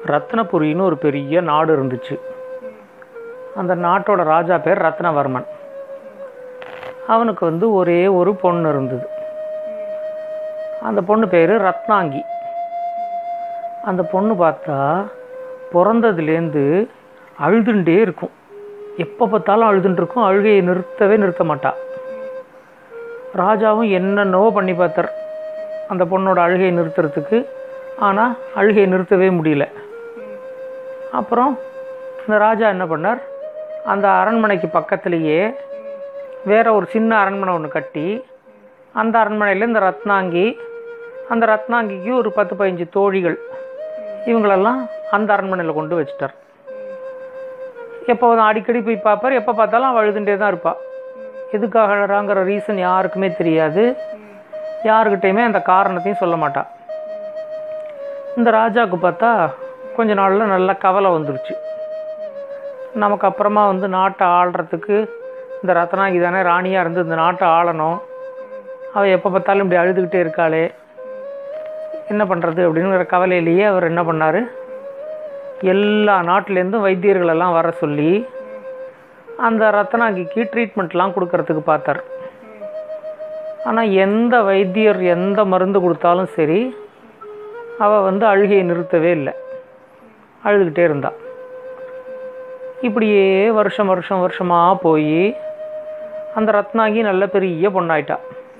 ரத்னபுரின்னு ஒரு பெரிய நாடு இருந்துச்சு அந்த நாட்டோட ராஜா பேர் ரத்னவர்மன் அவனுக்கு வந்து ஒரே ஒரு பொண்ணு இருந்தது அந்த பொண்ணு பேர் ரத்னாங்கி அந்த பொண்ணு பார்த்தா பிறந்ததுலேருந்து அழுதுண்டே இருக்கும் எப்போ பார்த்தாலும் அழுதுன்னு இருக்கும் அழுகையை நிறுத்தவே நிறுத்த மாட்டா ராஜாவும் என்னென்னவோ பண்ணி பார்த்தார் அந்த பொண்ணோட அழுகையை நிறுத்துறதுக்கு ஆனால் அழுகையை நிறுத்தவே முடியல அப்புறம் இந்த ராஜா என்ன பண்ணார் அந்த அரண்மனைக்கு பக்கத்துலேயே வேற ஒரு சின்ன அரண்மனை ஒன்று கட்டி அந்த அரண்மனையில் இந்த ரத்னாங்கி அந்த ரத்னாங்கிக்கு ஒரு பத்து பதினஞ்சு தோழிகள் இவங்களெல்லாம் அந்த அரண்மனையில் கொண்டு வச்சிட்டார் எப்போ அடிக்கடி போய் பார்ப்பார் எப்போ பார்த்தாலும் அவள் அழுதுண்டே தான் இருப்பாள் எதுக்காக அழறாங்கிற ரீசன் யாருக்குமே தெரியாது யாருக்கிட்டையுமே அந்த காரணத்தையும் சொல்ல மாட்டாள் இந்த ராஜாவுக்கு பார்த்தா கொஞ்ச நாளில் நல்ல கவலை வந்துருச்சு நமக்கு அப்புறமா வந்து நாட்டை ஆள்றதுக்கு இந்த ரத்னாங்கி தானே ராணியாக இருந்து இந்த நாட்டை ஆளணும் அவள் எப்போ பார்த்தாலும் இப்படி அழுதுகிட்டே இருக்காளே என்ன பண்ணுறது அப்படிங்கிற கவலையிலேயே அவர் என்ன பண்ணார் எல்லா நாட்டிலேருந்தும் வைத்தியர்களெல்லாம் வர சொல்லி அந்த ரத்னாங்கிக்கு ட்ரீட்மெண்ட்லாம் கொடுக்கறதுக்கு பார்த்தார் ஆனால் எந்த வைத்தியர் எந்த மருந்து கொடுத்தாலும் சரி அவள் வந்து அழுகையை நிறுத்தவே இல்லை அழுதுகிட்டே இருந்தா இப்படியே வருஷம் வருஷம் வருஷமாக போய் அந்த ரத்னாங்கி நல்ல பெரிய பொண்ணாயிட்டா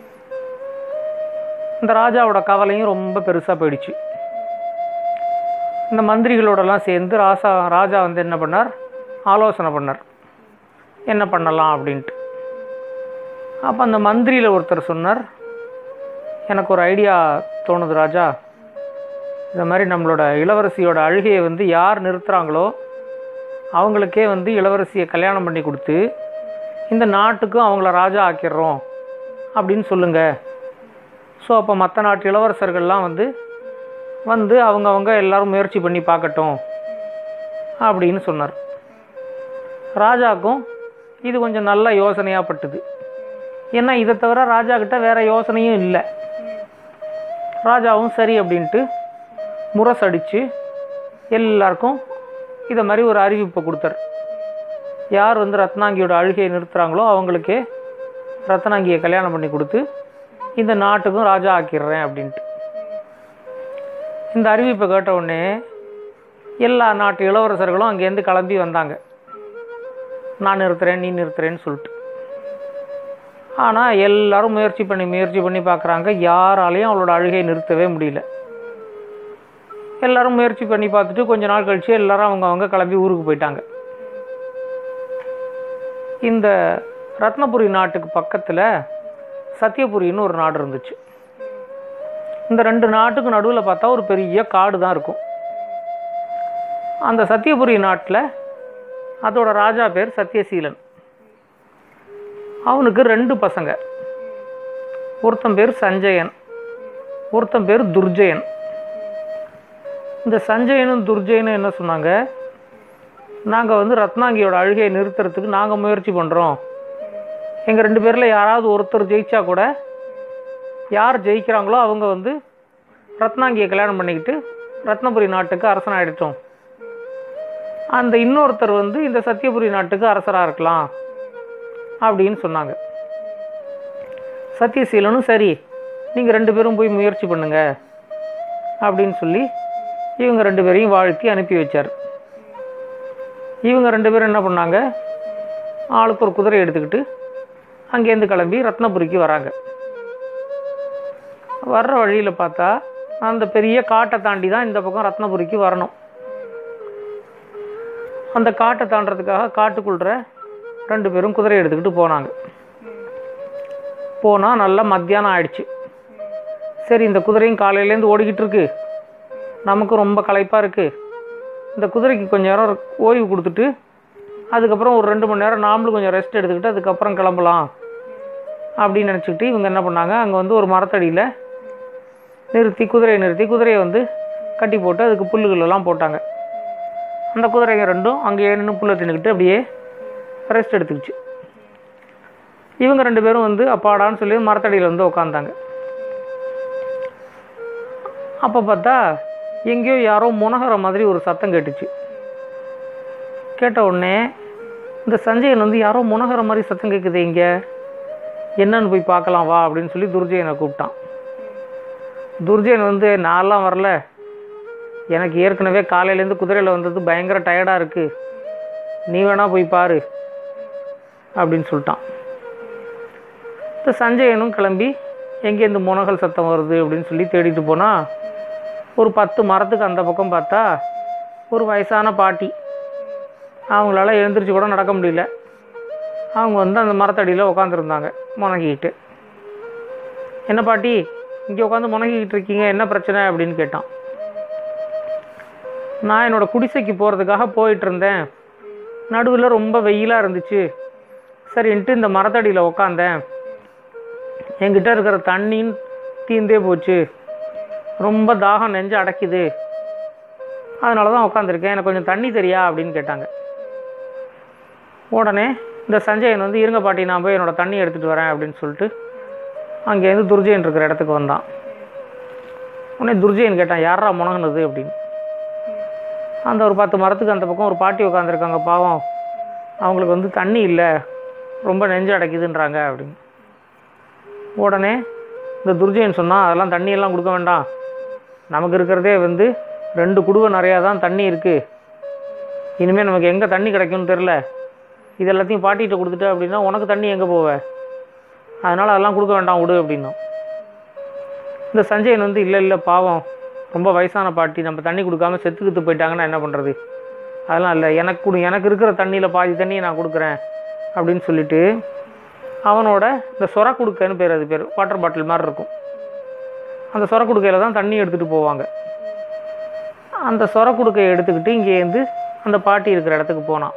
இந்த ராஜாவோட கவலையும் ரொம்ப பெருசாக போயிடுச்சு இந்த மந்திரிகளோடலாம் சேர்ந்து ராசா ராஜா வந்து என்ன பண்ணார் ஆலோசனை பண்ணார் என்ன பண்ணலாம் அப்படின்ட்டு அப்போ அந்த மந்திரியில் ஒருத்தர் சொன்னார் எனக்கு ஒரு ஐடியா தோணுது ராஜா இந்த மாதிரி நம்மளோட இளவரசியோட அழுகையை வந்து யார் நிறுத்துகிறாங்களோ அவங்களுக்கே வந்து இளவரசியை கல்யாணம் பண்ணி கொடுத்து இந்த நாட்டுக்கும் அவங்கள ராஜா ஆக்கிடுறோம் அப்படின்னு சொல்லுங்கள் ஸோ அப்போ மற்ற நாட்டு இளவரசர்கள்லாம் வந்து வந்து அவங்கவங்க எல்லாரும் முயற்சி பண்ணி பார்க்கட்டும் அப்படின்னு சொன்னார் ராஜாக்கும் இது கொஞ்சம் நல்ல யோசனையாக பட்டுது ஏன்னா இதை தவிர ராஜா கிட்ட வேற யோசனையும் இல்லை ராஜாவும் சரி அப்படின்ட்டு முரசடிச்சு எல்லாருக்கும் இதை மாதிரி ஒரு அறிவிப்பை கொடுத்தார் யார் வந்து ரத்னாங்கியோட அழுகையை நிறுத்துகிறாங்களோ அவங்களுக்கே ரத்னாங்கியை கல்யாணம் பண்ணி கொடுத்து இந்த நாட்டுக்கும் ராஜா ஆக்கிடுறேன் அப்படின்ட்டு இந்த அறிவிப்பை கேட்ட உடனே எல்லா நாட்டு இளவரசர்களும் அங்கேருந்து கிளம்பி வந்தாங்க நான் நிறுத்துறேன் நீ நிறுத்துறேன்னு சொல்லிட்டு ஆனால் எல்லாரும் முயற்சி பண்ணி முயற்சி பண்ணி பார்க்குறாங்க யாராலையும் அவளோட அழுகையை நிறுத்தவே முடியல எல்லாரும் முயற்சி பண்ணி பார்த்துட்டு கொஞ்ச நாள் கழிச்சு எல்லாரும் அவங்க அவங்க கிளம்பி ஊருக்கு போயிட்டாங்க இந்த ரத்னபுரி நாட்டுக்கு பக்கத்தில் சத்தியபுரின்னு ஒரு நாடு இருந்துச்சு இந்த ரெண்டு நாட்டுக்கு நடுவில் பார்த்தா ஒரு பெரிய காடு தான் இருக்கும் அந்த சத்தியபுரி நாட்டில் அதோட ராஜா பேர் சத்யசீலன் அவனுக்கு ரெண்டு பசங்க ஒருத்தன் பேர் சஞ்சயன் ஒருத்தன் பேர் துர்ஜயன் இந்த சஞ்சயனும் துர்ஜயனும் என்ன சொன்னாங்க நாங்கள் வந்து ரத்னாங்கியோட அழுகையை நிறுத்துறதுக்கு நாங்கள் முயற்சி பண்ணுறோம் எங்கள் ரெண்டு பேரில் யாராவது ஒருத்தர் ஜெயிச்சா கூட யார் ஜெயிக்கிறாங்களோ அவங்க வந்து ரத்னாங்கியை கல்யாணம் பண்ணிக்கிட்டு ரத்னபுரி நாட்டுக்கு அரசனாயிடட்டும் அந்த இன்னொருத்தர் வந்து இந்த சத்தியபுரி நாட்டுக்கு அரசராக இருக்கலாம் அப்படின்னு சொன்னாங்க சத்தியசீலனும் சரி நீங்கள் ரெண்டு பேரும் போய் முயற்சி பண்ணுங்க அப்படின்னு சொல்லி இவங்க ரெண்டு பேரையும் வாழ்த்தி அனுப்பி வச்சார் இவங்க ரெண்டு பேரும் என்ன பண்ணாங்க ஆளுக்கு ஒரு குதிரை எடுத்துக்கிட்டு அங்கேருந்து கிளம்பி ரத்னபுரிக்கு வராங்க வர்ற வழியில் பார்த்தா அந்த பெரிய காட்டை தாண்டி தான் இந்த பக்கம் ரத்னபுரிக்கு வரணும் அந்த காட்டை தாண்டறதுக்காக காட்டுக்குள்ற ரெண்டு பேரும் குதிரை எடுத்துக்கிட்டு போனாங்க போனால் நல்லா மத்தியானம் ஆயிடுச்சு சரி இந்த குதிரையும் காலையிலேருந்து ஓடிக்கிட்டு இருக்கு நமக்கு ரொம்ப களைப்பாக இருக்குது இந்த குதிரைக்கு கொஞ்சம் நேரம் ஓய்வு கொடுத்துட்டு அதுக்கப்புறம் ஒரு ரெண்டு மணி நேரம் நாமளும் கொஞ்சம் ரெஸ்ட் எடுத்துக்கிட்டு அதுக்கப்புறம் கிளம்பலாம் அப்படின்னு நினச்சிக்கிட்டு இவங்க என்ன பண்ணாங்க அங்கே வந்து ஒரு மரத்தடியில் நிறுத்தி குதிரையை நிறுத்தி குதிரையை வந்து கட்டி போட்டு அதுக்கு புல்லுகள் எல்லாம் போட்டாங்க அந்த குதிரைங்க ரெண்டும் அங்கேயே நின்று புல்லை தின்னுக்கிட்டு அப்படியே ரெஸ்ட் எடுத்துக்கிச்சு இவங்க ரெண்டு பேரும் வந்து அப்பாடான்னு சொல்லி மரத்தடியில் வந்து உட்காந்தாங்க அப்போ பார்த்தா எங்கேயோ யாரோ முனகிற மாதிரி ஒரு சத்தம் கேட்டுச்சு கேட்ட உடனே இந்த சஞ்சயன் வந்து யாரோ முனகிற மாதிரி சத்தம் கேட்குது இங்கே என்னன்னு போய் பார்க்கலாம் வா அப்படின்னு சொல்லி துர்ஜயனை கூப்பிட்டான் துர்ஜயன் வந்து நான்லாம் வரல எனக்கு ஏற்கனவே காலையிலேருந்து குதிரையில் வந்தது பயங்கர டயர்டாக இருக்குது நீ வேணா போய் பாரு அப்படின்னு சொல்லிட்டான் இந்த சஞ்சயனும் கிளம்பி எங்கேருந்து முனகல் சத்தம் வருது அப்படின்னு சொல்லி தேடிட்டு போனால் ஒரு பத்து மரத்துக்கு அந்த பக்கம் பார்த்தா ஒரு வயசான பாட்டி அவங்களால எழுந்திரிச்சு கூட நடக்க முடியல அவங்க வந்து அந்த மரத்தடியில் உட்காந்துருந்தாங்க முனகிக்கிட்டு என்ன பாட்டி இங்கே உட்காந்து முனகிக்கிட்டு இருக்கீங்க என்ன பிரச்சனை அப்படின்னு கேட்டான் நான் என்னோட குடிசைக்கு போகிறதுக்காக போயிட்டு இருந்தேன் நடுவில் ரொம்ப வெயிலாக இருந்துச்சு சரின்ட்டு இந்த மரத்தடியில் உக்காந்தேன் என்கிட்ட இருக்கிற தண்ணியும் தீந்தே போச்சு ரொம்ப தாகம் நெஞ்சு அடைக்குது அதனால தான் உட்காந்துருக்கேன் எனக்கு கொஞ்சம் தண்ணி தெரியா அப்படின்னு கேட்டாங்க உடனே இந்த சஞ்சயன் வந்து இருங்க பாட்டி நான் போய் என்னோடய தண்ணி எடுத்துகிட்டு வரேன் அப்படின்னு சொல்லிட்டு அங்கேருந்து துர்ஜயன் இருக்கிற இடத்துக்கு வந்தான் உடனே துர்ஜயன் கேட்டான் யாரா முனகுனது அப்படின்னு அந்த ஒரு பத்து மரத்துக்கு அந்த பக்கம் ஒரு பாட்டி உட்காந்துருக்காங்க பாவம் அவங்களுக்கு வந்து தண்ணி இல்லை ரொம்ப நெஞ்சு அடைக்குதுன்றாங்க அப்படின்னு உடனே இந்த துர்ஜயன் சொன்னால் அதெல்லாம் தண்ணியெல்லாம் கொடுக்க வேண்டாம் நமக்கு இருக்கிறதே வந்து ரெண்டு குடுவை நிறையா தான் தண்ணி இருக்குது இனிமேல் நமக்கு எங்கே தண்ணி கிடைக்கும்னு தெரில இது எல்லாத்தையும் பாட்டிகிட்ட கொடுத்துட்ட அப்படின்னா உனக்கு தண்ணி எங்கே போவ அதனால் அதெல்லாம் கொடுக்க வேண்டாம் விடு அப்படின்னும் இந்த சஞ்சயன் வந்து இல்லை இல்லை பாவம் ரொம்ப வயசான பாட்டி நம்ம தண்ணி கொடுக்காம செத்துக்கிட்டு போயிட்டாங்கன்னா என்ன பண்ணுறது அதெல்லாம் இல்லை எனக்கு கொடு எனக்கு இருக்கிற தண்ணியில் பாதி தண்ணியை நான் கொடுக்குறேன் அப்படின்னு சொல்லிட்டு அவனோட இந்த சொர குடுக்கைன்னு பேர் அது பேர் வாட்டர் பாட்டில் மாதிரி இருக்கும் அந்த சொர குடுக்கையில் தான் தண்ணி எடுத்துகிட்டு போவாங்க அந்த சொர குடுக்கையை எடுத்துக்கிட்டு இங்கேருந்து அந்த பாட்டி இருக்கிற இடத்துக்கு போனான்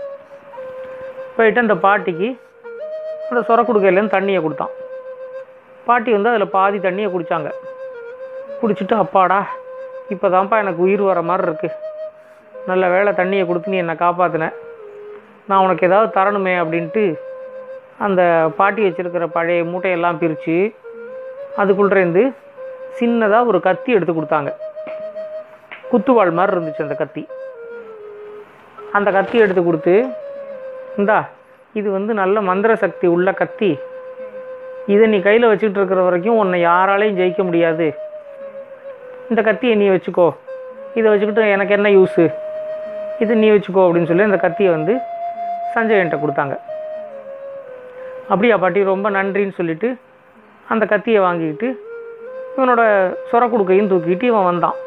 போயிட்டு அந்த பாட்டிக்கு அந்த சொர குடுக்கையிலேருந்து தண்ணியை கொடுத்தான் பாட்டி வந்து அதில் பாதி தண்ணியை குடித்தாங்க குடிச்சிட்டு அப்பாடா இப்போ தான்ப்பா எனக்கு உயிர் வர மாதிரி இருக்குது நல்ல வேளை தண்ணியை கொடுத்து நீ என்னை காப்பாற்றின நான் உனக்கு ஏதாவது தரணுமே அப்படின்ட்டு அந்த பாட்டி வச்சிருக்கிற பழைய மூட்டையெல்லாம் பிரித்து அதுக்குள்ளேருந்து சின்னதாக ஒரு கத்தி எடுத்து கொடுத்தாங்க குத்துவாள் மாதிரி இருந்துச்சு அந்த கத்தி அந்த கத்தி எடுத்து கொடுத்து இந்தா இது வந்து நல்ல மந்திர சக்தி உள்ள கத்தி இதை நீ கையில் வச்சுக்கிட்டு இருக்கிற வரைக்கும் உன்னை யாராலையும் ஜெயிக்க முடியாது இந்த கத்தியை நீ வச்சுக்கோ இதை வச்சுக்கிட்டு எனக்கு என்ன யூஸு இது நீ வச்சுக்கோ அப்படின்னு சொல்லி அந்த கத்தியை வந்து சஞ்சயன்ட்ட கொடுத்தாங்க அப்படியா பாட்டி ரொம்ப நன்றின்னு சொல்லிட்டு அந்த கத்தியை வாங்கிக்கிட்டு இவனோட சொர குடுக்கையும் தூக்கிட்டு இவன் வந்தான்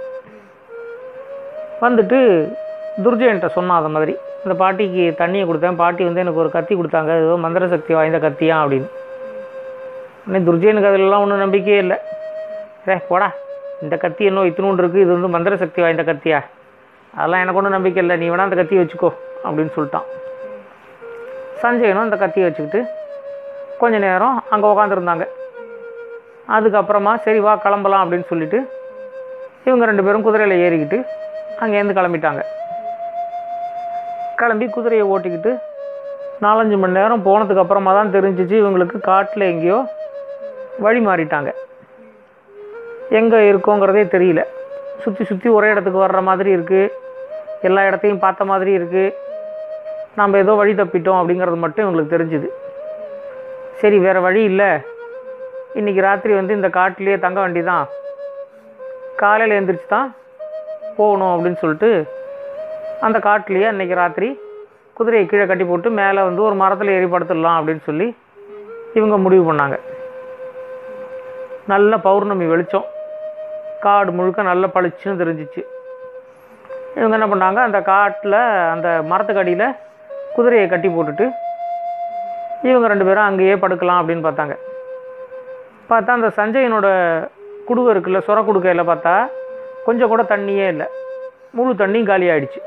வந்துட்டு துர்ஜயன்ட்ட சொன்னான் அந்த மாதிரி இந்த பாட்டிக்கு தண்ணியை கொடுத்தேன் பாட்டி வந்து எனக்கு ஒரு கத்தி கொடுத்தாங்க ஏதோ மந்திர சக்தி வாய்ந்த கத்தியா அப்படின்னு உடனே துர்ஜயனுக்கு அதிலெல்லாம் ஒன்றும் நம்பிக்கையே இல்லை ரே போடா இந்த கத்தி என்ன இத்தினூண்டு இருக்குது இது வந்து மந்திர சக்தி வாய்ந்த கத்தியா அதெல்லாம் எனக்கு ஒன்றும் நம்பிக்கை இல்லை நீ வேணா அந்த கத்தியை வச்சுக்கோ அப்படின்னு சொல்லிட்டான் சஞ்சயனும் அந்த கத்தியை வச்சுக்கிட்டு கொஞ்ச நேரம் அங்கே உக்காந்துருந்தாங்க அதுக்கப்புறமா சரி வா கிளம்பலாம் அப்படின்னு சொல்லிட்டு இவங்க ரெண்டு பேரும் குதிரையில் ஏறிக்கிட்டு அங்கேருந்து கிளம்பிட்டாங்க கிளம்பி குதிரையை ஓட்டிக்கிட்டு நாலஞ்சு மணி நேரம் போனதுக்கு அப்புறமா தான் தெரிஞ்சிச்சு இவங்களுக்கு காட்டில் எங்கேயோ வழி மாறிட்டாங்க எங்கே இருக்கோங்கிறதே தெரியல சுற்றி சுற்றி ஒரே இடத்துக்கு வர்ற மாதிரி இருக்குது எல்லா இடத்தையும் பார்த்த மாதிரி இருக்குது நாம் ஏதோ வழி தப்பிட்டோம் அப்படிங்கிறது மட்டும் இவங்களுக்கு தெரிஞ்சுது சரி வேறு வழி இல்லை இன்றைக்கி ராத்திரி வந்து இந்த காட்டிலேயே தங்க வேண்டிதான் காலையில் எழுந்திரிச்சு தான் போகணும் அப்படின்னு சொல்லிட்டு அந்த காட்டிலேயே அன்றைக்கி ராத்திரி குதிரையை கீழே கட்டி போட்டு மேலே வந்து ஒரு மரத்தில் ஏறி படுத்துடலாம் அப்படின்னு சொல்லி இவங்க முடிவு பண்ணாங்க நல்ல பௌர்ணமி வெளிச்சம் காடு முழுக்க நல்ல பளிச்சுன்னு தெரிஞ்சிச்சு இவங்க என்ன பண்ணாங்க அந்த காட்டில் அந்த மரத்துக்கு அடியில் குதிரையை கட்டி போட்டுட்டு இவங்க ரெண்டு பேரும் அங்கேயே படுக்கலாம் அப்படின்னு பார்த்தாங்க பார்த்தா அந்த சஞ்சயனோட குடுவை இருக்குல்ல சொர குடுக்கையில் பார்த்தா கொஞ்சம் கூட தண்ணியே இல்லை முழு தண்ணியும் காலி ஆயிடுச்சு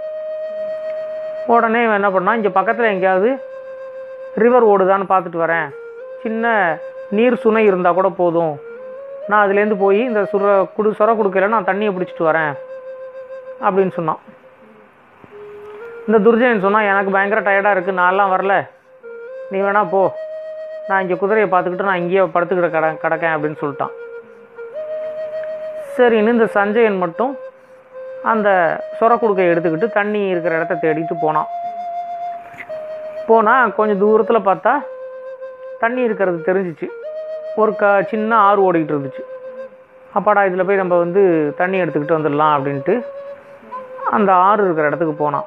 உடனே இவன் என்ன பண்ணான் இங்கே பக்கத்தில் எங்கேயாவது ரிவர் ஓடுதான்னு பார்த்துட்டு வரேன் சின்ன நீர் சுனை இருந்தால் கூட போதும் நான் அதுலேருந்து போய் இந்த சுர குடு சொர குடுக்கையில் நான் தண்ணியை பிடிச்சிட்டு வரேன் அப்படின்னு சொன்னான் இந்த துர்ஜயன் சொன்னான் எனக்கு பயங்கர டயர்டாக இருக்குது நான்லாம் வரல நீ வேணா போ நான் இங்கே குதிரையை பார்த்துக்கிட்டு நான் இங்கேயே படுத்துக்கிட்ட கட கிடக்கேன் அப்படின்னு சொல்லிட்டான் சரின்னு இந்த சஞ்சயன் மட்டும் அந்த சொரக்குடுக்கையை எடுத்துக்கிட்டு தண்ணி இருக்கிற இடத்த தேடிட்டு போனான் போனால் கொஞ்சம் தூரத்தில் பார்த்தா தண்ணி இருக்கிறது தெரிஞ்சிச்சு ஒரு க சின்ன ஆறு ஓடிக்கிட்டு இருந்துச்சு அப்பாடா இதில் போய் நம்ம வந்து தண்ணி எடுத்துக்கிட்டு வந்துடலாம் அப்படின்ட்டு அந்த ஆறு இருக்கிற இடத்துக்கு போனான்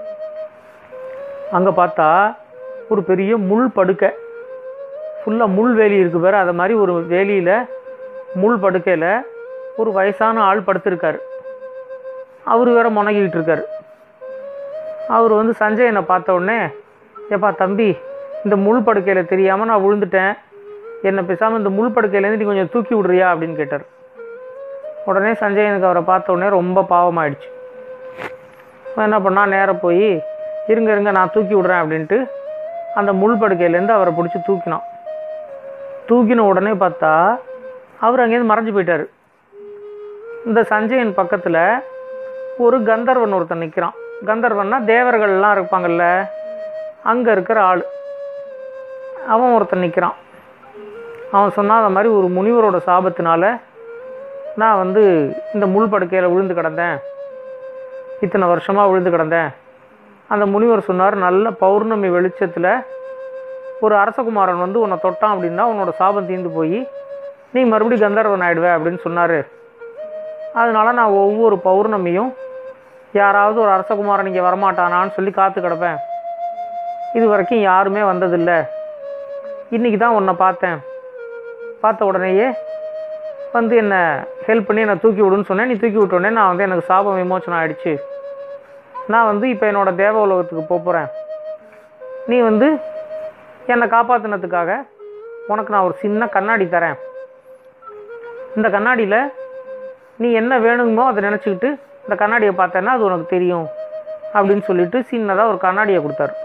அங்கே பார்த்தா ஒரு பெரிய முள் படுக்கை ஃபுல்லாக முள் வேலி இருக்கு பாரு அது மாதிரி ஒரு வேலியில் முள் படுக்கையில் ஒரு வயசான ஆள் படுத்திருக்காரு அவர் வேற முனகிக்கிட்டு இருக்காரு அவர் வந்து சஞ்சயனை பார்த்த உடனே ஏப்பா தம்பி இந்த முள் படுக்கையில் தெரியாமல் நான் விழுந்துட்டேன் என்னை பேசாமல் இந்த முள் படுக்கையிலேருந்து நீ கொஞ்சம் தூக்கி விடுறியா அப்படின்னு கேட்டார் உடனே சஞ்சயனுக்கு அவரை பார்த்த உடனே ரொம்ப பாவமாயிடுச்சு அவன் என்ன பண்ணா நேராக போய் இருங்க இருங்க நான் தூக்கி விடுறேன் அப்படின்ட்டு அந்த முள் படுக்கையிலேருந்து அவரை பிடிச்சி தூக்கினான் தூக்கின உடனே பார்த்தா அவர் அங்கேருந்து மறைஞ்சு போயிட்டார் இந்த சஞ்சயன் பக்கத்தில் ஒரு கந்தர்வன் ஒருத்தன் நிற்கிறான் கந்தர்வன்னா தேவர்கள்லாம் இருப்பாங்கல்ல அங்கே இருக்கிற ஆள் அவன் ஒருத்தன் நிற்கிறான் அவன் சொன்னா அந்த மாதிரி ஒரு முனிவரோட சாபத்தினால நான் வந்து இந்த முள் படுக்கையில் விழுந்து கிடந்தேன் இத்தனை வருஷமாக விழுந்து கிடந்தேன் அந்த முனிவர் சொன்னார் நல்ல பௌர்ணமி வெளிச்சத்தில் ஒரு அரசகுமாரன் வந்து உன்னை தொட்டான் அப்படின்னா உன்னோட சாபம் தீர்ந்து போய் நீ மறுபடியும் கந்தர்வன் ஆயிடுவ அப்படின்னு சொன்னார் அதனால நான் ஒவ்வொரு பௌர்ணமியும் யாராவது ஒரு அரசகுமாரன் இங்கே வரமாட்டானான்னு சொல்லி காத்து கிடப்பேன் இது வரைக்கும் யாருமே வந்ததில்லை இன்றைக்கி தான் உன்னை பார்த்தேன் பார்த்த உடனேயே வந்து என்னை ஹெல்ப் பண்ணி என்னை தூக்கி விடுன்னு சொன்னேன் நீ தூக்கி விட்ட உடனே நான் வந்து எனக்கு சாபம் விமோச்சனம் ஆயிடுச்சு நான் வந்து இப்போ என்னோட தேவ உலகத்துக்கு போக போகிறேன் நீ வந்து என்னை காப்பாற்றினதுக்காக உனக்கு நான் ஒரு சின்ன கண்ணாடி தரேன் இந்த கண்ணாடியில் நீ என்ன வேணுமோ அதை நினச்சிக்கிட்டு இந்த கண்ணாடியை பார்த்தேன்னா அது உனக்கு தெரியும் அப்படின்னு சொல்லிட்டு சின்னதாக ஒரு கண்ணாடியை கொடுத்தாரு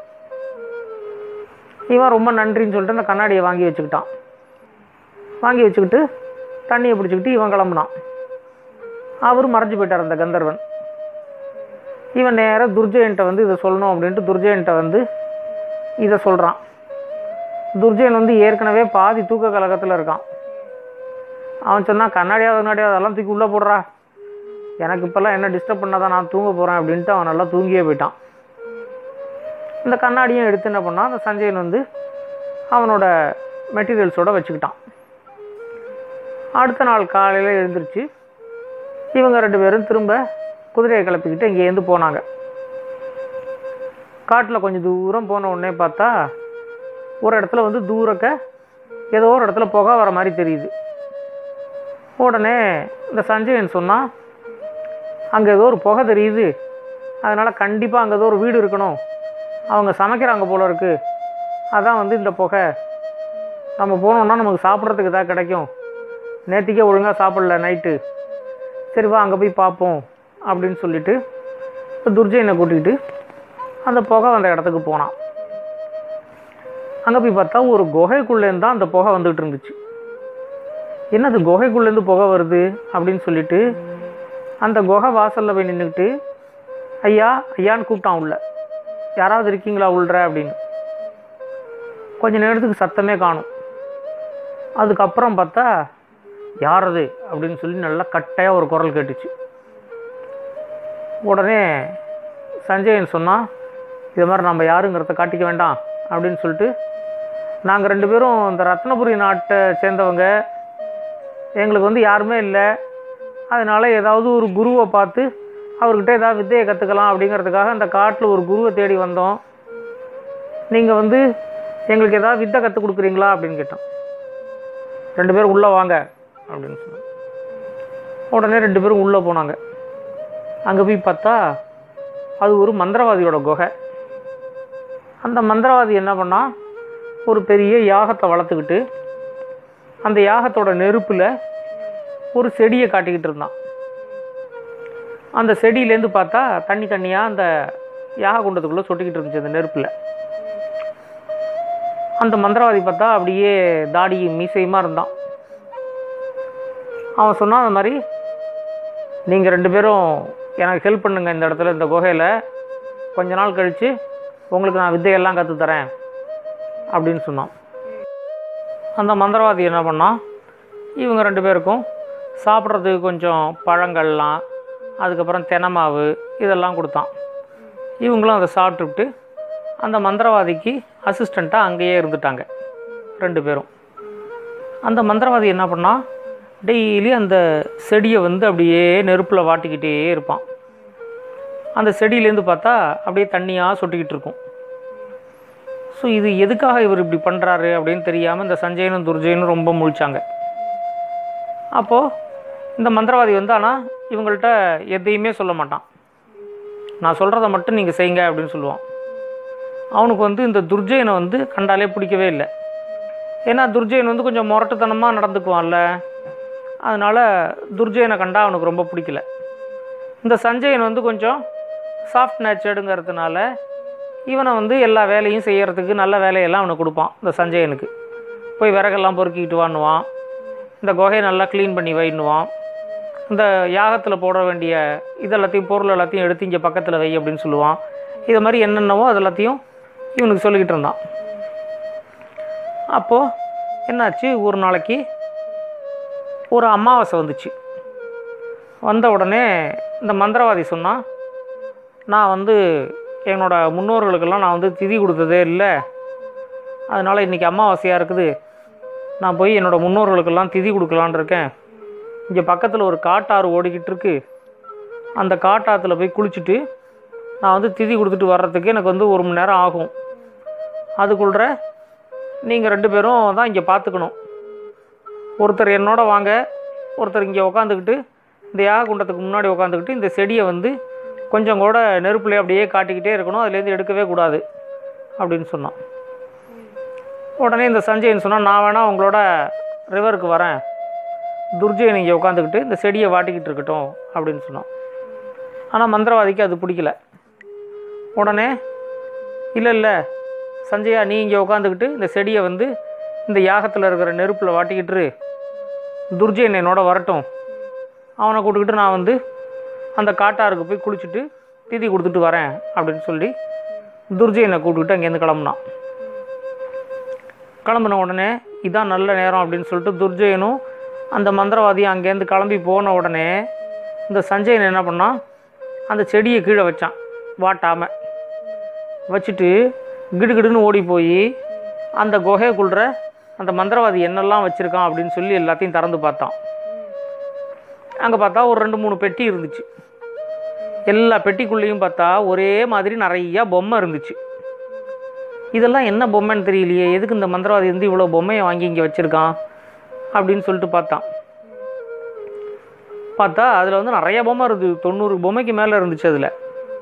இவன் ரொம்ப நன்றின்னு சொல்லிட்டு அந்த கண்ணாடியை வாங்கி வச்சுக்கிட்டான் வாங்கி வச்சுக்கிட்டு தண்ணியை பிடிச்சிக்கிட்டு இவன் கிளம்புனான் அவர் மறைஞ்சு போயிட்டார் அந்த கந்தர்வன் இவன் நேராக துர்ஜயன்ட்ட வந்து இதை சொல்லணும் அப்படின்ட்டு துர்ஜயன்ட்ட வந்து இதை சொல்கிறான் துர்ஜயன் வந்து ஏற்கனவே பாதி தூக்க கலக்கத்தில் இருக்கான் அவன் சொன்னான் கண்ணாடியாவது கண்ணாடியாவது அதெல்லாம் தூக்கி உள்ளே போடுறா எனக்கு இப்போல்லாம் என்ன டிஸ்டர்ப் பண்ணாதான் நான் தூங்க போகிறேன் அப்படின்ட்டு அவன் நல்லா தூங்கியே போயிட்டான் இந்த கண்ணாடியும் எடுத்து என்ன பண்ணான் அந்த சஞ்சயன் வந்து அவனோட மெட்டீரியல்ஸோட வச்சுக்கிட்டான் அடுத்த நாள் காலையில் எழுந்திருச்சு இவங்க ரெண்டு பேரும் திரும்ப குதிரையை கிளப்பிக்கிட்டு இங்கேருந்து போனாங்க காட்டில் கொஞ்சம் தூரம் போன உடனே பார்த்தா ஒரு இடத்துல வந்து தூரக்க ஏதோ ஒரு இடத்துல புகை வர மாதிரி தெரியுது உடனே இந்த சஞ்சயன் சொன்னான் அங்கே ஏதோ ஒரு புகை தெரியுது அதனால் கண்டிப்பாக அங்கே ஏதோ ஒரு வீடு இருக்கணும் அவங்க சமைக்கிறாங்க போல இருக்கு அதான் வந்து இந்த புகை நம்ம போனோம்னா நமக்கு சாப்பிட்றதுக்கு தான் கிடைக்கும் நேத்திக்கே ஒழுங்காக சாப்பிடல நைட்டு சரி வா அங்கே போய் பார்ப்போம் அப்படின்னு சொல்லிட்டு இப்போ துர்ஜயனை கூட்டிகிட்டு அந்த புகை வந்த இடத்துக்கு போனான் அங்கே போய் பார்த்தா ஒரு குகைக்குள்ளேருந்து தான் அந்த புகை வந்துகிட்டு இருந்துச்சு என்னது குகைக்குள்ளேருந்து புகை வருது அப்படின்னு சொல்லிட்டு அந்த குகை வாசலில் போய் நின்றுக்கிட்டு ஐயா ஐயான்னு கூப்பிட்டான் உள்ள யாராவது இருக்கீங்களா உள்ற அப்படின்னு கொஞ்ச நேரத்துக்கு சத்தமே காணும் அதுக்கப்புறம் பார்த்தா யார் அது அப்படின்னு சொல்லி நல்லா கட்டையாக ஒரு குரல் கேட்டுச்சு உடனே சஞ்சயன் சொன்னான் இது மாதிரி நம்ம யாருங்கிறத காட்டிக்க வேண்டாம் அப்படின்னு சொல்லிட்டு நாங்கள் ரெண்டு பேரும் இந்த ரத்னபுரி நாட்டை சேர்ந்தவங்க எங்களுக்கு வந்து யாருமே இல்லை அதனால் ஏதாவது ஒரு குருவை பார்த்து அவர்கிட்ட ஏதாவது வித்தையை கற்றுக்கலாம் அப்படிங்கிறதுக்காக அந்த காட்டில் ஒரு குருவை தேடி வந்தோம் நீங்கள் வந்து எங்களுக்கு ஏதாவது வித்தை கற்றுக் கொடுக்குறீங்களா அப்படின்னு கேட்டோம் ரெண்டு பேரும் உள்ளே வாங்க அப்படின்னு சொன்னாங்க உடனே ரெண்டு பேரும் உள்ளே போனாங்க அங்கே போய் பார்த்தா அது ஒரு மந்திரவாதியோட குகை அந்த மந்திரவாதி என்ன பண்ணா ஒரு பெரிய யாகத்தை வளர்த்துக்கிட்டு அந்த யாகத்தோட நெருப்பில் ஒரு செடியை காட்டிக்கிட்டு இருந்தான் அந்த செடியிலேருந்து பார்த்தா தண்ணி தண்ணியாக அந்த யாக குண்டத்துக்குள்ளே சொட்டிக்கிட்டு இருந்துச்சு அந்த நெருப்பில் அந்த மந்திரவாதி பார்த்தா அப்படியே தாடி மீசையுமா இருந்தான் அவன் சொன்னான் அந்த மாதிரி நீங்கள் ரெண்டு பேரும் எனக்கு ஹெல்ப் பண்ணுங்க இந்த இடத்துல இந்த குகையில் கொஞ்ச நாள் கழித்து உங்களுக்கு நான் வித்தையெல்லாம் கற்றுத் தரேன் அப்படின்னு சொன்னான் அந்த மந்திரவாதி என்ன பண்ணான் இவங்க ரெண்டு பேருக்கும் சாப்பிட்றதுக்கு கொஞ்சம் பழங்கள்லாம் அதுக்கப்புறம் தெனமாவு இதெல்லாம் கொடுத்தான் இவங்களும் அதை சாப்பிட்டுவிட்டு அந்த மந்திரவாதிக்கு அசிஸ்டண்ட்டாக அங்கேயே இருந்துட்டாங்க ரெண்டு பேரும் அந்த மந்திரவாதி என்ன பண்ணால் டெய்லி அந்த செடியை வந்து அப்படியே நெருப்பில் வாட்டிக்கிட்டே இருப்பான் அந்த செடியிலேருந்து பார்த்தா அப்படியே தண்ணியாக சொட்டிக்கிட்டு இருக்கும் ஸோ இது எதுக்காக இவர் இப்படி பண்ணுறாரு அப்படின்னு தெரியாமல் இந்த சஞ்சயனும் துர்ஜயனும் ரொம்ப முழிச்சாங்க அப்போது இந்த மந்திரவாதி வந்து ஆனால் இவங்கள்ட்ட எதையுமே சொல்ல மாட்டான் நான் சொல்கிறத மட்டும் நீங்கள் செய்யுங்க அப்படின்னு சொல்லுவான் அவனுக்கு வந்து இந்த துர்ஜயனை வந்து கண்டாலே பிடிக்கவே இல்லை ஏன்னா துர்ஜயன் வந்து கொஞ்சம் முரட்டுத்தனமாக நடந்துக்குவான்ல அதனால் துர்ஜயனை கண்டா அவனுக்கு ரொம்ப பிடிக்கல இந்த சஞ்சயன் வந்து கொஞ்சம் சாஃப்ட் நேச்சர்டுங்கிறதுனால இவனை வந்து எல்லா வேலையும் செய்யறதுக்கு நல்ல வேலையெல்லாம் அவனுக்கு கொடுப்பான் இந்த சஞ்சயனுக்கு போய் விறகெல்லாம் பொறுக்கிக்கிட்டு வான்னுவான் இந்த குகையை நல்லா க்ளீன் பண்ணி வைன்னுவான் இந்த யாகத்தில் போட வேண்டிய இதெல்லாத்தையும் பொருள் எல்லாத்தையும் எடுத்து இங்கே பக்கத்தில் வை அப்படின்னு சொல்லுவான் இது மாதிரி என்னென்னவோ அது எல்லாத்தையும் இவனுக்கு சொல்லிக்கிட்டு இருந்தான் அப்போது என்னாச்சு ஒரு நாளைக்கு ஒரு அமாவாசை வந்துச்சு வந்த உடனே இந்த மந்திரவாதி சொன்னான் நான் வந்து என்னோட முன்னோர்களுக்கெல்லாம் நான் வந்து திதி கொடுத்ததே இல்லை அதனால் இன்றைக்கி அமாவாசையாக இருக்குது நான் போய் என்னோடய முன்னோர்களுக்கெல்லாம் திதி கொடுக்கலான்னு இருக்கேன் இங்கே பக்கத்தில் ஒரு காட்டாறு ஓடிக்கிட்டு இருக்கு அந்த காட்டாத்துல போய் குளிச்சுட்டு நான் வந்து திதி கொடுத்துட்டு வர்றதுக்கு எனக்கு வந்து ஒரு மணி நேரம் ஆகும் அதுக்குள்ள நீங்கள் ரெண்டு பேரும் தான் இங்கே பார்த்துக்கணும் ஒருத்தர் என்னோட வாங்க ஒருத்தர் இங்கே உக்காந்துக்கிட்டு இந்த யாக குண்டத்துக்கு முன்னாடி உட்காந்துக்கிட்டு இந்த செடியை வந்து கொஞ்சம் கூட நெருப்புல அப்படியே காட்டிக்கிட்டே இருக்கணும் அதுலேருந்து எடுக்கவே கூடாது அப்படின்னு சொன்னான் உடனே இந்த சஞ்சயன் சொன்னால் நான் வேணால் உங்களோட ரிவருக்கு வரேன் துர்ஜயன் இங்கே உட்காந்துக்கிட்டு இந்த செடியை வாட்டிக்கிட்டு இருக்கட்டும் அப்படின்னு சொன்னான் ஆனால் மந்திரவாதிக்கு அது பிடிக்கல உடனே இல்லை இல்லை சஞ்சயா நீ இங்கே உட்காந்துக்கிட்டு இந்த செடியை வந்து இந்த யாகத்தில் இருக்கிற நெருப்பில் வாட்டிக்கிட்டு இரு. துர்ஜயன் என்னோட வரட்டும் அவனை கூட்டுக்கிட்டு நான் வந்து அந்த காட்டாருக்கு போய் குளிச்சுட்டு திதி கொடுத்துட்டு வரேன் அப்படின்னு சொல்லி துர்ஜயனை கூட்டுக்கிட்டு அங்கேருந்து கிளம்புனான் கிளம்புன உடனே இதான் நல்ல நேரம் அப்படின்னு சொல்லிட்டு துர்ஜயனும் அந்த மந்திரவாதியும் அங்கேருந்து கிளம்பி போன உடனே இந்த சஞ்சயன் என்ன பண்ணான் அந்த செடியை கீழே வச்சான் வாட்டாமல் வச்சுட்டு கிடுகிடுன்னு ஓடி போய் அந்த குகைக்குள்ள அந்த மந்திரவாதி என்னெல்லாம் வச்சுருக்கான் அப்படின்னு சொல்லி எல்லாத்தையும் திறந்து பார்த்தான் அங்கே பார்த்தா ஒரு ரெண்டு மூணு பெட்டி இருந்துச்சு எல்லா பெட்டிக்குள்ளேயும் பார்த்தா ஒரே மாதிரி நிறையா பொம்மை இருந்துச்சு இதெல்லாம் என்ன பொம்மைன்னு தெரியலையே எதுக்கு இந்த மந்திரவாதி வந்து இவ்வளோ பொம்மையை வாங்கி இங்கே வச்சுருக்கான் அப்படின்னு சொல்லிட்டு பார்த்தான் பார்த்தா அதில் வந்து நிறைய பொம்மை இருந்தது தொண்ணூறு பொம்மைக்கு மேலே இருந்துச்சு அதில்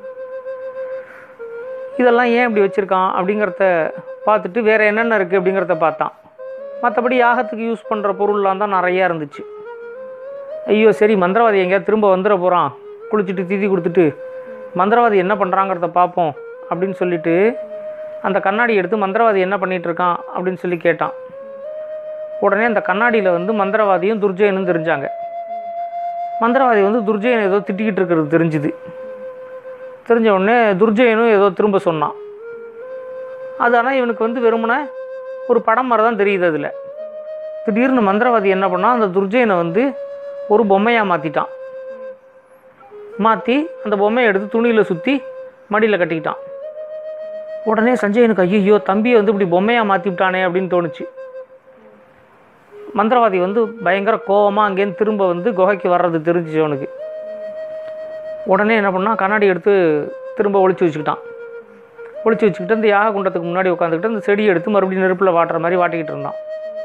இதெல்லாம் ஏன் இப்படி வச்சுருக்கான் அப்படிங்கிறத பார்த்துட்டு வேறு என்னென்ன இருக்குது அப்படிங்கிறத பார்த்தான் மற்றபடி யாகத்துக்கு யூஸ் பண்ணுற பொருள்லாம் தான் நிறையா இருந்துச்சு ஐயோ சரி மந்திரவாதி எங்கேயாவது திரும்ப வந்துட போகிறான் குளிச்சுட்டு திதி கொடுத்துட்டு மந்திரவாதி என்ன பண்ணுறாங்கிறத பார்ப்போம் அப்படின்னு சொல்லிட்டு அந்த கண்ணாடி எடுத்து மந்திரவாதி என்ன பண்ணிட்டு இருக்கான் அப்படின்னு சொல்லி கேட்டான் உடனே அந்த கண்ணாடியில் வந்து மந்திரவாதியும் துர்ஜயனும் தெரிஞ்சாங்க மந்திரவாதி வந்து துர்ஜயன் ஏதோ திட்டிக்கிட்டு இருக்கிறது தெரிஞ்சுது தெரிஞ்ச உடனே துர்ஜயனும் ஏதோ திரும்ப சொன்னான் அது ஆனால் இவனுக்கு வந்து வெறுமனே ஒரு படம் மாதிரி தான் தெரியுது அதில் திடீர்னு மந்திரவாதி என்ன பண்ணான் அந்த துர்ஜயனை வந்து ஒரு பொம்மையாக மாற்றிட்டான் மாற்றி அந்த பொம்மையை எடுத்து துணியில் சுற்றி மடியில் கட்டிக்கிட்டான் உடனே சஞ்சயனுக்கு ஐயோ தம்பியை வந்து இப்படி பொம்மையாக மாற்றி விட்டானே அப்படின்னு தோணுச்சு மந்திரவாதி வந்து பயங்கர கோவமாக அங்கேருந்து திரும்ப வந்து குகைக்கு வர்றது தெரிஞ்சிச்சு அவனுக்கு உடனே என்ன பண்ணான் கண்ணாடி எடுத்து திரும்ப ஒளிச்சு வச்சுக்கிட்டான் ஒளிச்சு வச்சுக்கிட்டு அந்த யாக குண்டத்துக்கு முன்னாடி உட்காந்துக்கிட்டு அந்த செடியை எடுத்து மறுபடியும் நெருப்பில் வாட்டுற மாதிரி வாட்டிக்கிட்டு இருந்தான்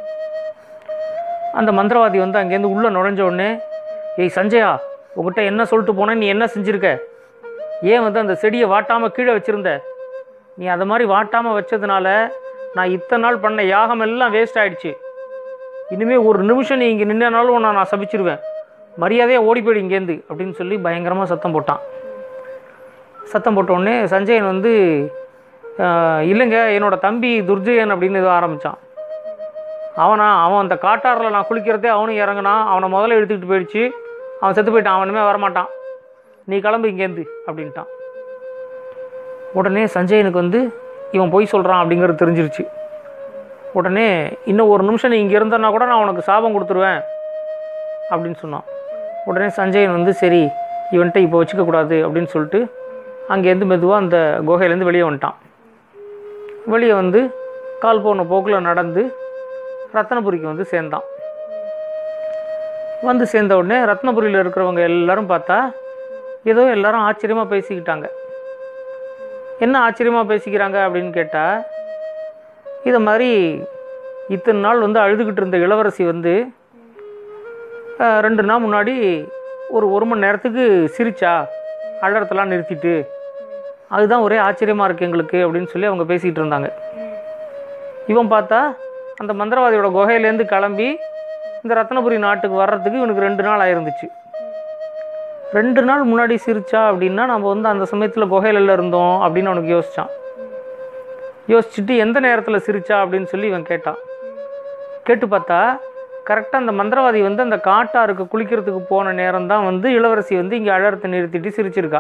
அந்த மந்திரவாதி வந்து அங்கேருந்து உள்ளே நுழைஞ்ச உடனே ஏய் சஞ்சயா உங்ககிட்ட என்ன சொல்லிட்டு போனேன் நீ என்ன செஞ்சுருக்க ஏன் வந்து அந்த செடியை வாட்டாமல் கீழே வச்சுருந்த நீ அதை மாதிரி வாட்டாமல் வச்சதுனால நான் இத்தனை நாள் பண்ண யாகம் எல்லாம் வேஸ்ட் ஆயிடுச்சு இனிமேல் ஒரு நிமிஷம் நீ இங்கே நின்னாலும் உன்னை நான் சபிச்சிருவேன் மரியாதையாக ஓடி போயிடு இங்கேருந்து அப்படின்னு சொல்லி பயங்கரமாக சத்தம் போட்டான் சத்தம் போட்ட உடனே சஞ்சயன் வந்து "ஆஹ், இல்லைங்க என்னோட தம்பி துர்ஜயன் அப்படின்னு ஏதோ ஆரம்பித்தான் அவனா அவன் அந்த காட்டாரில் நான் குளிக்கிறதே அவனும் இறங்குனான் அவனை முதல்ல எடுத்துக்கிட்டு போயிடுச்சு அவன் செத்து போயிட்டான் அவனுமே வரமாட்டான் நீ கிளம்பு இங்கேருந்து அப்படின்ட்டான் உடனே சஞ்சயனுக்கு வந்து இவன் பொய் சொல்கிறான் அப்படிங்கிறது தெரிஞ்சிருச்சு உடனே இன்னும் ஒரு நிமிஷம் நீ இங்கே இருந்தனா கூட நான் உனக்கு சாபம் கொடுத்துருவேன் அப்படின்னு சொன்னான் உடனே சஞ்சயன் வந்து சரி இவன்கிட்ட இப்போ வச்சுக்கக்கூடாது அப்படின்னு சொல்லிட்டு அங்கேருந்து மெதுவாக அந்த குகையிலேருந்து வெளியே வந்துட்டான் வெளியே வந்து கால் போன போக்கில் நடந்து ரத்னபுரிக்கு வந்து சேர்ந்தான் வந்து சேர்ந்த உடனே ரத்னபுரியில் இருக்கிறவங்க எல்லாரும் பார்த்தா ஏதோ எல்லாரும் ஆச்சரியமாக பேசிக்கிட்டாங்க என்ன ஆச்சரியமாக பேசிக்கிறாங்க அப்படின்னு கேட்டால் இதை மாதிரி இத்தனை நாள் வந்து அழுதுகிட்டு இருந்த இளவரசி வந்து அஹ், ரெண்டு நாள் முன்னாடி ஒரு ஒரு மணி நேரத்துக்கு சிரிச்சா அழறதெல்லாம் நிறுத்திட்டு அதுதான் ஒரே ஆச்சரியமாக இருக்குது எங்களுக்கு அப்படின்னு சொல்லி அவங்க பேசிக்கிட்டு இருந்தாங்க இவன் பார்த்தா அந்த மந்திரவாதியோட குகையிலேருந்து கிளம்பி இந்த ரத்னபுரி நாட்டுக்கு வர்றதுக்கு இவனுக்கு ரெண்டு நாள் ஆயிருந்துச்சு ரெண்டு நாள் முன்னாடி சிரிச்சா அப்படின்னா நம்ம வந்து அந்த சமயத்தில் குகையில இருந்தோம் அப்படின்னு அவனுக்கு யோசிச்சான் யோசிச்சுட்டு எந்த நேரத்தில் சிரிச்சா அப்படின்னு சொல்லி இவன் கேட்டான் கேட்டு பார்த்தா கரெக்டாக அந்த மந்திரவாதி வந்து அந்த காட்டாருக்கு குளிக்கிறதுக்கு போன நேரம் தான் வந்து இளவரசி வந்து இங்கே அழறத்தை நிறுத்திட்டு சிரிச்சிருக்கா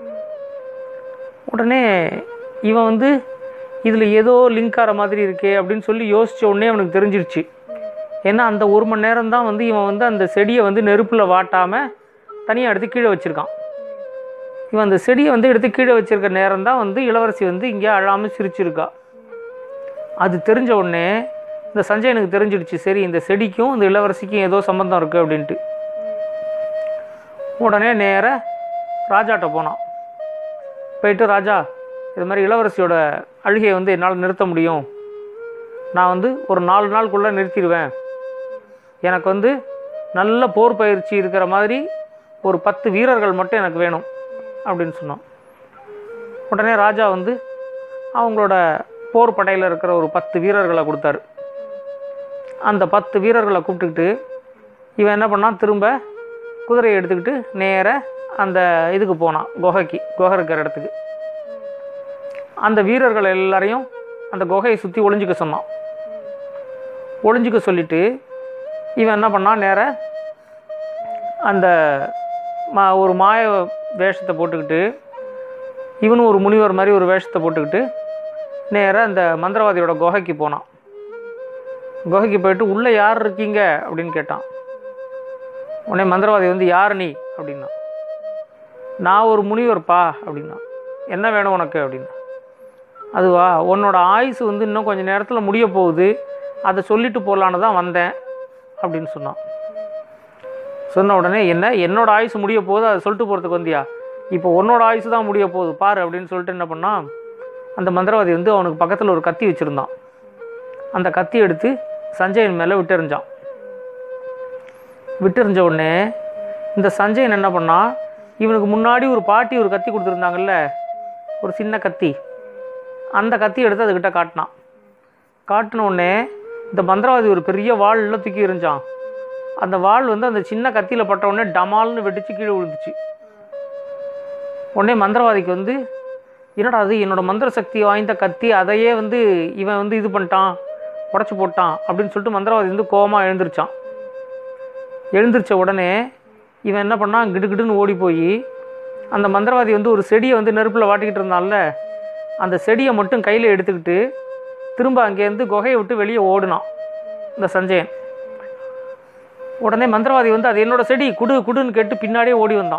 உடனே இவன் வந்து இதில் ஏதோ லிங்க் ஆகிற மாதிரி இருக்கே அப்படின்னு சொல்லி யோசிச்ச உடனே அவனுக்கு தெரிஞ்சிருச்சு ஏன்னா அந்த ஒரு மணி நேரம் தான் வந்து இவன் வந்து அந்த செடியை வந்து நெருப்பில் வாட்டாமல் தனியாக எடுத்து கீழே வச்சுருக்கான் இவன் அந்த செடியை வந்து எடுத்து கீழே வச்சிருக்க நேரம் தான் வந்து இளவரசி வந்து இங்கே அழாமல் சிரிச்சிருக்கா அது தெரிஞ்ச உடனே இந்த சஞ்சயனுக்கு தெரிஞ்சிடுச்சு சரி இந்த செடிக்கும் இந்த இளவரசிக்கும் ஏதோ சம்பந்தம் இருக்குது அப்படின்ட்டு உடனே நேர ராஜாட்ட போனான் போயிட்டு ராஜா இது மாதிரி இளவரசியோட அழுகையை வந்து என்னால் நிறுத்த முடியும் நான் வந்து ஒரு நாலு நாளுக்குள்ளே நிறுத்திடுவேன் எனக்கு வந்து நல்ல போர் பயிற்சி இருக்கிற மாதிரி ஒரு பத்து வீரர்கள் மட்டும் எனக்கு வேணும் அப்படின்னு சொன்னான் உடனே ராஜா வந்து அவங்களோட போர் படையில் இருக்கிற ஒரு பத்து வீரர்களை கொடுத்தாரு அந்த பத்து வீரர்களை கூப்பிட்டுக்கிட்டு இவன் என்ன பண்ணான் திரும்ப குதிரையை எடுத்துக்கிட்டு நேர அந்த இதுக்கு போனான் குகைக்கு குகை இருக்கிற இடத்துக்கு அந்த வீரர்கள் எல்லாரையும் அந்த குகையை சுற்றி ஒளிஞ்சிக்க சொன்னான் ஒளிஞ்சிக்க சொல்லிட்டு இவன் என்ன பண்ணான் நேர அந்த மா ஒரு மாய வேஷத்தை போட்டுக்கிட்டு இவனும் ஒரு முனிவர் மாதிரி ஒரு வேஷத்தை போட்டுக்கிட்டு நேராக அந்த மந்திரவாதியோட குகைக்கு போனான் குகைக்கு போயிட்டு உள்ளே யார் இருக்கீங்க அப்படின்னு கேட்டான் உடனே மந்திரவாதி வந்து யார் நீ அப்படின்னா நான் ஒரு முனிவர்ப்பா அப்படின்னா என்ன வேணும் உனக்கு அப்படின்னா அதுவா உன்னோட ஆயுசு வந்து இன்னும் கொஞ்சம் நேரத்தில் முடிய போகுது அதை சொல்லிட்டு போகலான்னு தான் வந்தேன் அப்படின்னு சொன்னான் சொன்ன உடனே என்ன என்னோட ஆயுசு முடிய போகுது அதை சொல்லிட்டு போகிறதுக்கு வந்தியா இப்போ உன்னோட ஆயுசு தான் முடிய போகுது பாரு அப்படின்னு சொல்லிட்டு என்ன பண்ணான் அந்த மந்திரவாதி வந்து அவனுக்கு பக்கத்தில் ஒரு கத்தி வச்சுருந்தான் அந்த கத்தி எடுத்து சஞ்சயன் மேலே விட்டெறிஞ்சான் விட்டெறிஞ்ச உடனே இந்த சஞ்சயன் என்ன பண்ணான் இவனுக்கு முன்னாடி ஒரு பாட்டி ஒரு கத்தி கொடுத்துருந்தாங்கல்ல ஒரு சின்ன கத்தி அந்த கத்தி எடுத்து அதுக்கிட்ட காட்டினான் காட்டின உடனே இந்த மந்திரவாதி ஒரு பெரிய வாளில் தூக்கி எறிஞ்சான் அந்த வாள் வந்து அந்த சின்ன கத்தியில் பட்ட உடனே டமால்னு வெடிச்சு கீழே விழுந்துச்சு உடனே மந்திரவாதிக்கு வந்து என்னடா அது என்னோட மந்திர சக்தி வாய்ந்த கத்தி அதையே வந்து இவன் வந்து இது பண்ணிட்டான் உடச்சி போட்டான் அப்படின்னு சொல்லிட்டு மந்திரவாதி வந்து கோவமாக எழுந்திருச்சான் எழுந்திருச்ச உடனே இவன் என்ன பண்ணான் கிடுகிடுன்னு ஓடி போய் அந்த மந்திரவாதி வந்து ஒரு செடியை வந்து நெருப்பில் வாட்டிக்கிட்டு இருந்தான்ல அந்த செடியை மட்டும் கையில் எடுத்துக்கிட்டு திரும்ப அங்கேருந்து குகையை விட்டு வெளியே ஓடினான் இந்த சஞ்சயன் உடனே மந்திரவாதி வந்து அது என்னோட செடி குடு குடுன்னு கேட்டு பின்னாடியே ஓடி வந்தான்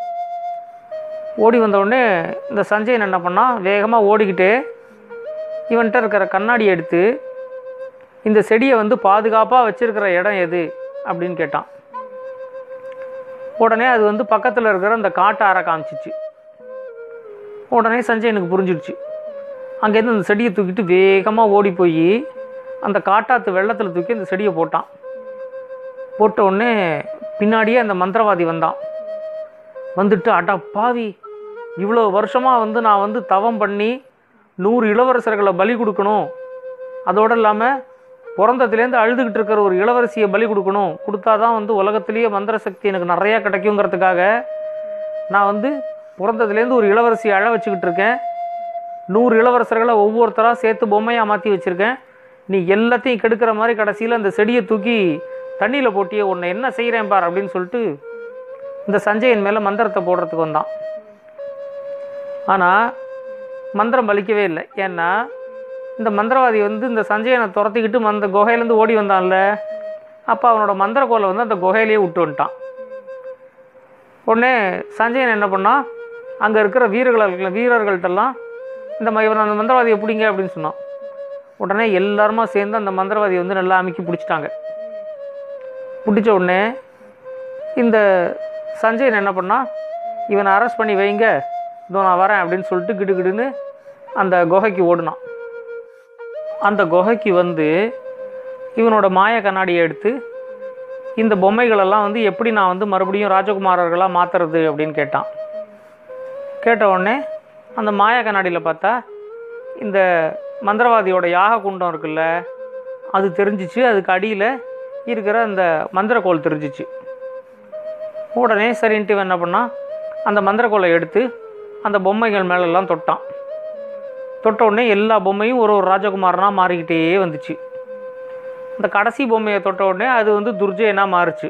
ஓடி வந்த உடனே இந்த சஞ்சயன் என்ன பண்ணான் வேகமாக ஓடிக்கிட்டு இவன்கிட்ட இருக்கிற கண்ணாடியை எடுத்து இந்த செடியை வந்து பாதுகாப்பாக வச்சிருக்கிற இடம் எது அப்படின்னு கேட்டான் உடனே அது வந்து பக்கத்தில் இருக்கிற அந்த காட்டாரை காமிச்சிச்சு உடனே சஞ்சயனுக்கு புரிஞ்சிடுச்சு அங்கேருந்து அந்த செடியை தூக்கிட்டு வேகமாக ஓடி போய் அந்த காட்டாத்து வெள்ளத்தில் தூக்கி அந்த செடியை போட்டான் போட்ட உடனே பின்னாடியே அந்த மந்திரவாதி வந்தான் வந்துட்டு அடா பாவி இவ்வளோ வருஷமாக வந்து நான் வந்து தவம் பண்ணி நூறு இளவரசர்களை பலி கொடுக்கணும் அதோடு இல்லாமல் பிறந்ததுலேருந்து அழுதுகிட்டு இருக்கிற ஒரு இளவரசியை பலி கொடுக்கணும் கொடுத்தா தான் வந்து உலகத்திலேயே மந்திர சக்தி எனக்கு நிறையா கிடைக்குங்கிறதுக்காக நான் வந்து பிறந்ததுலேருந்து ஒரு இளவரசியை அழ வச்சுக்கிட்டு இருக்கேன் நூறு இளவரசர்களை ஒவ்வொருத்தராக சேர்த்து பொம்மையாக மாற்றி வச்சுருக்கேன் நீ எல்லாத்தையும் கெடுக்கிற மாதிரி கடைசியில் அந்த செடியை தூக்கி தண்ணியில் போட்டியே உன்னை என்ன செய்கிறேன் பார் அப்படின்னு சொல்லிட்டு இந்த சஞ்சயன் மேலே மந்திரத்தை போடுறதுக்கு வந்தான் ஆனால் மந்திரம் பலிக்கவே இல்லை ஏன்னா இந்த மந்திரவாதி வந்து இந்த சஞ்சயனை துரத்திக்கிட்டு அந்த குகையிலேருந்து ஓடி வந்தான்ல அப்போ அவனோட மந்திர கோலை வந்து அந்த குகையிலேயே விட்டு வந்துட்டான் உடனே சஞ்சயன் என்ன பண்ணான் அங்கே இருக்கிற வீரர்கள் வீரர்கள்ட்டெல்லாம் இந்த மாதிரி இவன் அந்த மந்திரவாதியை பிடிங்க அப்படின்னு சொன்னான் உடனே எல்லாருமா சேர்ந்து அந்த மந்திரவாதியை வந்து நல்லா அமுக்கி பிடிச்சிட்டாங்க பிடிச்ச உடனே இந்த சஞ்சயன் என்ன பண்ணான் இவனை அரெஸ்ட் பண்ணி வைங்க இதோ நான் வரேன் அப்படின்னு சொல்லிட்டு கிடுகிடுன்னு அந்த குகைக்கு ஓடுனான் அந்த குகைக்கு வந்து இவனோட மாய கண்ணாடியை எடுத்து இந்த பொம்மைகளெல்லாம் வந்து எப்படி நான் வந்து மறுபடியும் ராஜகுமாரர்களாக மாற்றுறது அப்படின்னு கேட்டான் கேட்ட உடனே அந்த மாய கண்ணாடியில் பார்த்தா இந்த மந்திரவாதியோட யாக குண்டம் இருக்குல்ல அது தெரிஞ்சிச்சு அதுக்கு அடியில் இருக்கிற அந்த மந்திரக்கோள் தெரிஞ்சிச்சு உடனே சரின்ட்டு இவன் என்ன பண்ணான் அந்த மந்திரக்கோலை எடுத்து அந்த பொம்மைகள் மேலெல்லாம் தொட்டான் தொட்ட உடனே எல்லா பொம்மையும் ஒரு ஒரு ராஜகுமாரனாக மாறிக்கிட்டே வந்துச்சு இந்த கடைசி பொம்மையை தொட்ட உடனே அது வந்து துர்ஜயனாக மாறுச்சு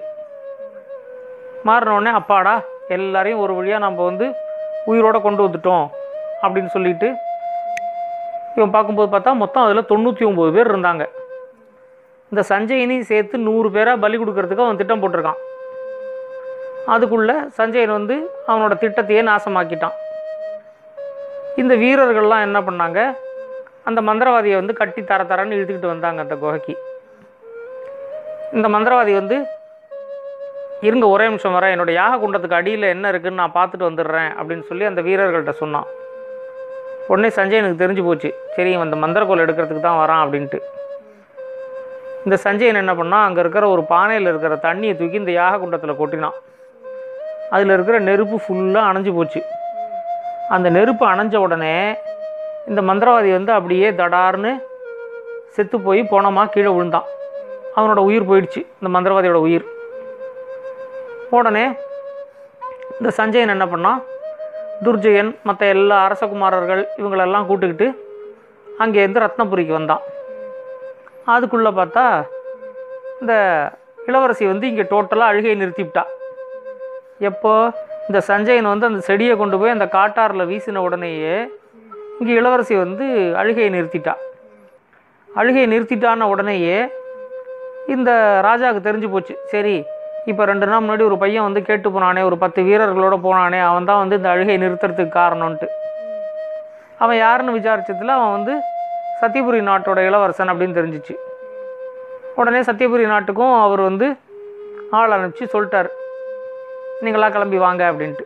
மாறின உடனே அப்பாடா எல்லாரையும் ஒரு வழியாக நம்ம வந்து உயிரோட கொண்டு வந்துட்டோம் அப்படின்னு சொல்லிட்டு இவன் பார்க்கும்போது பார்த்தா மொத்தம் அதில் தொண்ணூற்றி ஒம்பது பேர் இருந்தாங்க இந்த சஞ்சயனையும் சேர்த்து நூறு பேராக பலி கொடுக்கறதுக்கு அவன் திட்டம் போட்டிருக்கான் அதுக்குள்ளே சஞ்சயன் வந்து அவனோட திட்டத்தையே நாசமாக்கிட்டான் இந்த வீரர்கள்லாம் என்ன பண்ணாங்க அந்த மந்திரவாதியை வந்து கட்டி தர தரன்னு இழுத்துக்கிட்டு வந்தாங்க அந்த குகைக்கு இந்த மந்திரவாதி வந்து இருங்க ஒரே நிமிஷம் வரேன் என்னோட யாக குண்டத்துக்கு அடியில் என்ன இருக்குன்னு நான் பார்த்துட்டு வந்துடுறேன் அப்படின்னு சொல்லி அந்த வீரர்கள்ட்ட சொன்னான் உடனே சஞ்சயனுக்கு தெரிஞ்சு போச்சு சரி இவன் அந்த மந்திரக்கோல் எடுக்கிறதுக்கு தான் வரான் அப்படின்ட்டு இந்த சஞ்சயன் என்ன பண்ணான் அங்கே இருக்கிற ஒரு பானையில் இருக்கிற தண்ணியை தூக்கி இந்த யாக குண்டத்தில் கொட்டினான் அதில் இருக்கிற நெருப்பு ஃபுல்லாக அணைஞ்சு போச்சு அந்த நெருப்பு அணைஞ்ச உடனே இந்த மந்திரவாதி வந்து அப்படியே தடார்னு செத்து போய் போனமா கீழே விழுந்தான் அவனோட உயிர் போயிடுச்சு இந்த மந்திரவாதியோட உயிர் உடனே இந்த சஞ்சயன் என்ன பண்ணான் துர்ஜயன் மற்ற எல்லா அரசகுமாரர்கள் இவங்களெல்லாம் கூட்டுக்கிட்டு அங்கேருந்து ரத்னபுரிக்கு வந்தான் அதுக்குள்ளே பார்த்தா இந்த இளவரசி வந்து இங்கே டோட்டலாக அழுகையை நிறுத்திவிட்டா எப்போ இந்த சஞ்சயன் வந்து அந்த செடியை கொண்டு போய் அந்த காட்டாரில் வீசின உடனேயே இங்கே இளவரசி வந்து அழுகையை நிறுத்திட்டா அழுகையை நிறுத்திட்டான உடனேயே இந்த ராஜாவுக்கு தெரிஞ்சு போச்சு சரி இப்போ ரெண்டு நாள் முன்னாடி ஒரு பையன் வந்து கேட்டு போனானே ஒரு பத்து வீரர்களோட போனானே அவன் தான் வந்து இந்த அழுகையை நிறுத்துறதுக்கு காரணம்ன்ட்டு அவன் யாருன்னு விசாரிச்சதுல அவன் வந்து சத்தியபுரி நாட்டோட இளவரசன் அப்படின்னு தெரிஞ்சிச்சு உடனே சத்தியபுரி நாட்டுக்கும் அவர் வந்து ஆள் அனுப்பிச்சு சொல்லிட்டார் நீங்களா கிளம்பி வாங்க அப்படின்ட்டு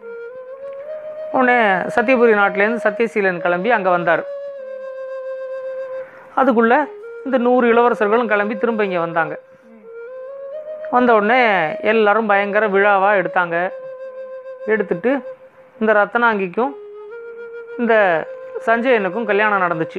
உடனே சத்தியபுரி நாட்டிலேருந்து சத்தியசீலன் கிளம்பி அங்கே வந்தார் அதுக்குள்ளே இந்த நூறு இளவரசர்களும் கிளம்பி திரும்ப இங்கே வந்தாங்க வந்த உடனே எல்லாரும் பயங்கர விழாவாக எடுத்தாங்க எடுத்துட்டு இந்த ரத்னாங்கிக்கும் இந்த சஞ்சயனுக்கும் கல்யாணம் நடந்துச்சு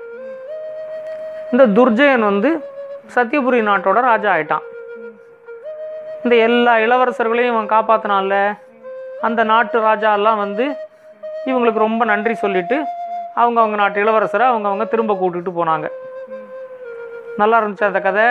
இந்த துர்ஜயன் வந்து சத்தியபுரி நாட்டோட ராஜா ஆயிட்டான் இந்த எல்லா இளவரசர்களையும் இவன் காப்பாத்தினான்ல அந்த நாட்டு ராஜா எல்லாம் வந்து இவங்களுக்கு ரொம்ப நன்றி சொல்லிட்டு அவங்க அவங்க நாட்டு இளவரசரை அவங்க அவங்க திரும்ப கூட்டிட்டு போனாங்க நல்லா இருந்துச்சு அந்த கதை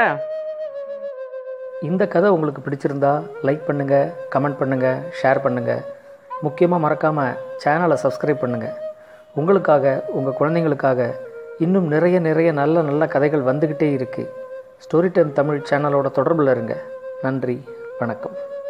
இந்த கதை உங்களுக்கு பிடிச்சிருந்தா லைக் பண்ணுங்கள் கமெண்ட் பண்ணுங்கள் ஷேர் பண்ணுங்கள் முக்கியமாக மறக்காமல் சேனலை சப்ஸ்கிரைப் பண்ணுங்கள் உங்களுக்காக உங்கள் குழந்தைங்களுக்காக இன்னும் நிறைய நிறைய நல்ல நல்ல கதைகள் வந்துக்கிட்டே இருக்குது ஸ்டோரி டைம் தமிழ் சேனலோட தொடர்பில் இருங்க நன்றி வணக்கம்